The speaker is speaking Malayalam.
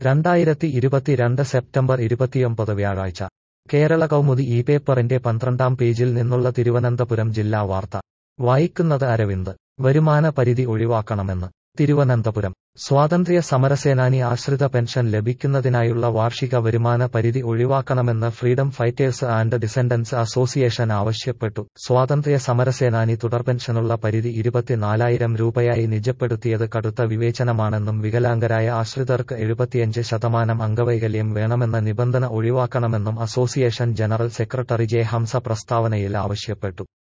രണ്ടായിരത്തി ഇരുപത്തിരണ്ട് സെപ്റ്റംബർ ഇരുപത്തിയൊമ്പത് വ്യാഴാഴ്ച കേരള കൗമുദി ഈ പേപ്പറിന്റെ പന്ത്രണ്ടാം പേജിൽ നിന്നുള്ള തിരുവനന്തപുരം ജില്ലാ വാർത്ത വായിക്കുന്നത് അരവിന്ദ് വരുമാന പരിധി ഒഴിവാക്കണമെന്ന് തിരുവനന്തപുരം സ്വാതന്ത്ര്യ സമരസേനാനി ആശ്രിത പെൻഷൻ ലഭിക്കുന്നതിനായുള്ള വാർഷിക വരുമാന പരിധി ഒഴിവാക്കണമെന്ന് freedom fighters and descendants association ആവശ്യപ്പെട്ടു സ്വാതന്ത്ര്യ സമരസേനാനി തുടർപെൻഷനുള്ള പരിധി ഇരുപത്തിനാലായിരം രൂപയായി നിജപ്പെടുത്തിയത് കടുത്ത വിവേചനമാണെന്നും വികലാംഗരായ ആശ്രിതർക്ക് എഴുപത്തിയഞ്ച് ശതമാനം അംഗവൈകല്യം വേണമെന്ന നിബന്ധന ഒഴിവാക്കണമെന്നും association general secretary J Hamza പ്രസ്താവനയിൽ ആവശ്യപ്പെട്ടു